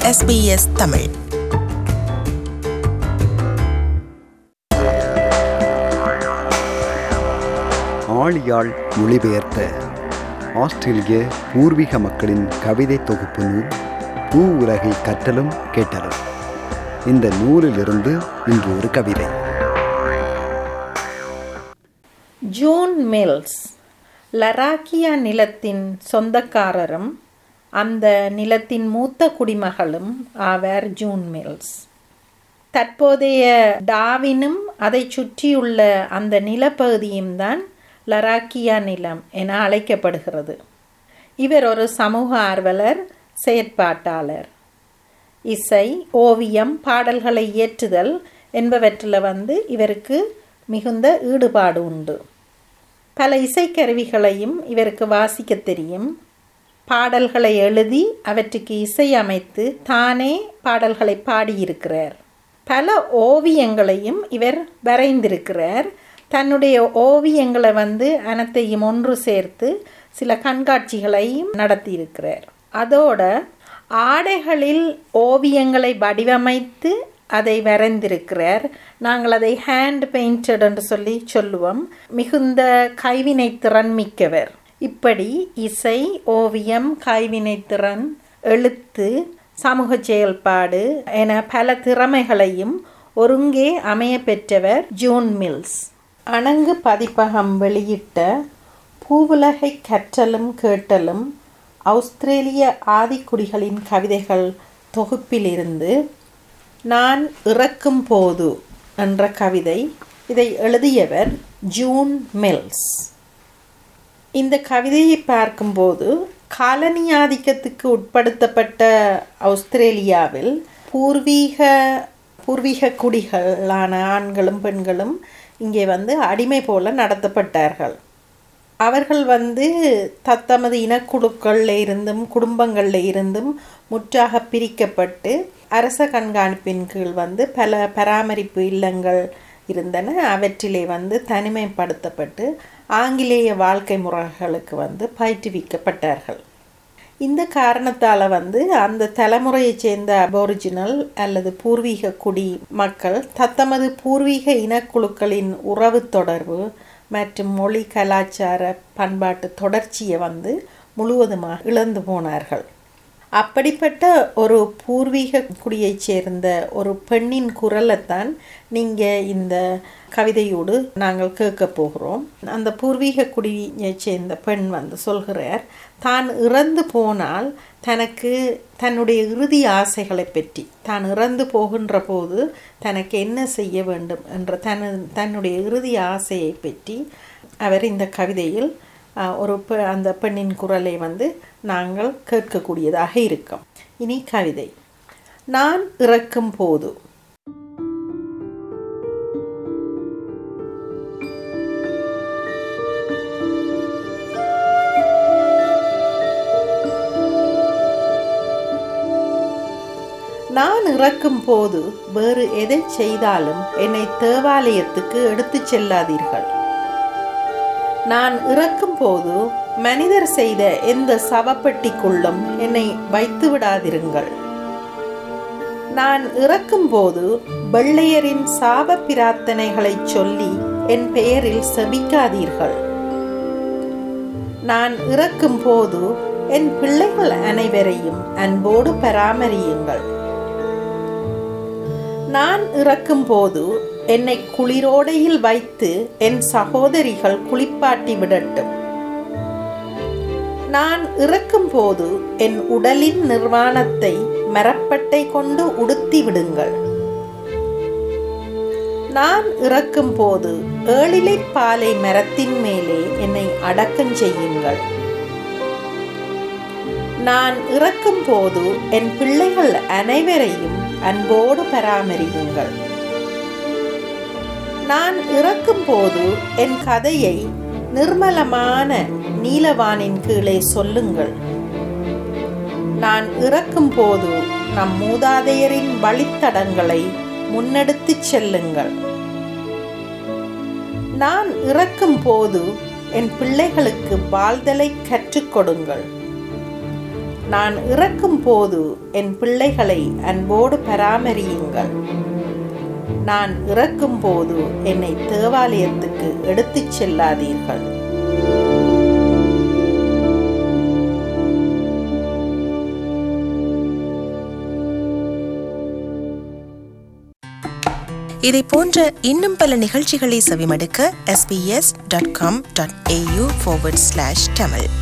SBS Tamil Azhiyal மொழிபெயர்த்த ஆஸ்திரேலிய பூர்வீக மக்களின் கவிதை தொகுப்பு நூல் பூ உலகை கற்றலும் கேட்டலும் இந்த நூலிலிருந்து இன்று ஒரு கவிதை ஜூன் மில்ஸ் லராக்கியா நிலத்தின் சொந்தக்காரரும் அந்த நிலத்தின் மூத்த குடிமகளும் ஆவார் ஜூன் மில்ஸ் தற்போதைய டாவினும் அதை சுற்றியுள்ள அந்த நிலப்பகுதியும் தான் லராக்கியா நிலம் என அழைக்கப்படுகிறது இவர் ஒரு சமூக ஆர்வலர் செயற்பாட்டாளர் இசை ஓவியம் பாடல்களை இயற்றுதல் என்பவற்றில் வந்து இவருக்கு மிகுந்த ஈடுபாடு உண்டு பல இசைக்கருவிகளையும் இவருக்கு வாசிக்க தெரியும் பாடல்களை எழுதி அவற்றுக்கு இசையமைத்து தானே பாடல்களை பாடியிருக்கிறார் பல ஓவியங்களையும் இவர் வரைந்திருக்கிறார் தன்னுடைய ஓவியங்களை வந்து அனைத்தையும் ஒன்று சேர்த்து சில கண்காட்சிகளையும் நடத்தியிருக்கிறார் அதோட ஆடைகளில் ஓவியங்களை வடிவமைத்து அதை வரைந்திருக்கிறார் நாங்கள் அதை ஹேண்ட் பெயிண்டட் என்று சொல்லி சொல்லுவோம் மிகுந்த கைவினைத்திறன் மிக்கவர் இப்படி இசை ஓவியம் கைவினைத்திறன் எழுத்து சமூக செயல்பாடு என பல திறமைகளையும் ஒருங்கே அமைய பெற்றவர் ஜூன் மில்ஸ் அணங்கு பதிப்பகம் வெளியிட்ட பூவுலகை கற்றலும் கேட்டலும் ஆஸ்திரேலிய ஆதிக்குடிகளின் கவிதைகள் தொகுப்பிலிருந்து நான் இறக்கும் போது என்ற கவிதை இதை எழுதியவர் ஜூன் மில்ஸ் இந்த கவிதையை பார்க்கும்போது காலனி ஆதிக்கத்துக்கு உட்படுத்தப்பட்ட ஆஸ்திரேலியாவில் பூர்வீக பூர்வீக குடிகளான ஆண்களும் பெண்களும் இங்கே வந்து அடிமை போல நடத்தப்பட்டார்கள் அவர்கள் வந்து தத்தமது இனக்குழுக்களில் இருந்தும் குடும்பங்களில் இருந்தும் முற்றாக பிரிக்கப்பட்டு அரச கண்காணிப்பின் கீழ் வந்து பல பராமரிப்பு இல்லங்கள் இருந்தன அவற்றிலே வந்து தனிமைப்படுத்தப்பட்டு ஆங்கிலேய வாழ்க்கை முறைகளுக்கு வந்து பயிற்றுவிக்கப்பட்டார்கள் இந்த காரணத்தால் வந்து அந்த தலைமுறையைச் சேர்ந்த அபோரிஜினல் அல்லது பூர்வீக குடி மக்கள் தத்தமது பூர்வீக இனக்குழுக்களின் உறவு தொடர்பு மற்றும் மொழி கலாச்சார பண்பாட்டு தொடர்ச்சியை வந்து முழுவதுமாக இழந்து போனார்கள் அப்படிப்பட்ட ஒரு பூர்வீக குடியைச் சேர்ந்த ஒரு பெண்ணின் குரலைத்தான் நீங்கள் இந்த கவிதையோடு நாங்கள் கேட்க போகிறோம் அந்த பூர்வீக குடியைச் சேர்ந்த பெண் வந்து சொல்கிறார் தான் இறந்து போனால் தனக்கு தன்னுடைய இறுதி ஆசைகளை பற்றி தான் இறந்து போகின்ற போது தனக்கு என்ன செய்ய வேண்டும் என்ற தன் தன்னுடைய இறுதி ஆசையை பற்றி அவர் இந்த கவிதையில் ஒரு அந்த பெண்ணின் குரலை வந்து நாங்கள் கேட்கக்கூடியதாக இருக்கும் இனி கவிதை நான் இறக்கும் போது நான் இறக்கும் போது வேறு எதை செய்தாலும் என்னை தேவாலயத்துக்கு எடுத்துச் செல்லாதீர்கள் நான் இறக்கும் போது மனிதர் செய்த எந்த சவப்பெட்டிக்குள்ளும் என்னை வைத்து விடாதிருங்கள் நான் இறக்கும் போது வெள்ளையரின் சாப பிரார்த்தனைகளை சொல்லி என் பெயரில் செபிக்காதீர்கள் நான் இறக்கும் போது என் பிள்ளைகள் அனைவரையும் அன்போடு பராமரியுங்கள் நான் இறக்கும் போது என்னை குளிரோடையில் வைத்து என் சகோதரிகள் குளிப்பாட்டி விடட்டும் நான் இறக்கும் போது என் உடலின் நிர்வாணத்தை மரப்பட்டை கொண்டு உடுத்தி விடுங்கள் நான் இறக்கும் போது ஏழிலை பாலை மரத்தின் மேலே என்னை அடக்கம் செய்யுங்கள் நான் இறக்கும் போது என் பிள்ளைகள் அனைவரையும் அன்போடு பராமரியுங்கள் நான் இறக்கும் போது என் கதையை நிர்மலமான நீலவானின் கீழே சொல்லுங்கள் நான் இறக்கும் போது நம் மூதாதையரின் வழித்தடங்களை முன்னெடுத்துச் செல்லுங்கள் நான் இறக்கும் போது என் பிள்ளைகளுக்கு வாழ்தலை கற்றுக் கொடுங்கள் நான் இறக்கும் போது என் பிள்ளைகளை அன்போடு பராமரியுங்கள் நான் இறக்கும் போது என்னை தேவாலயத்துக்கு எடுத்துச் செல்லாதீர்கள் இதை போன்ற இன்னும் பல நிகழ்ச்சிகளை செவிமடுக்க sbs.com.au forward slash tamil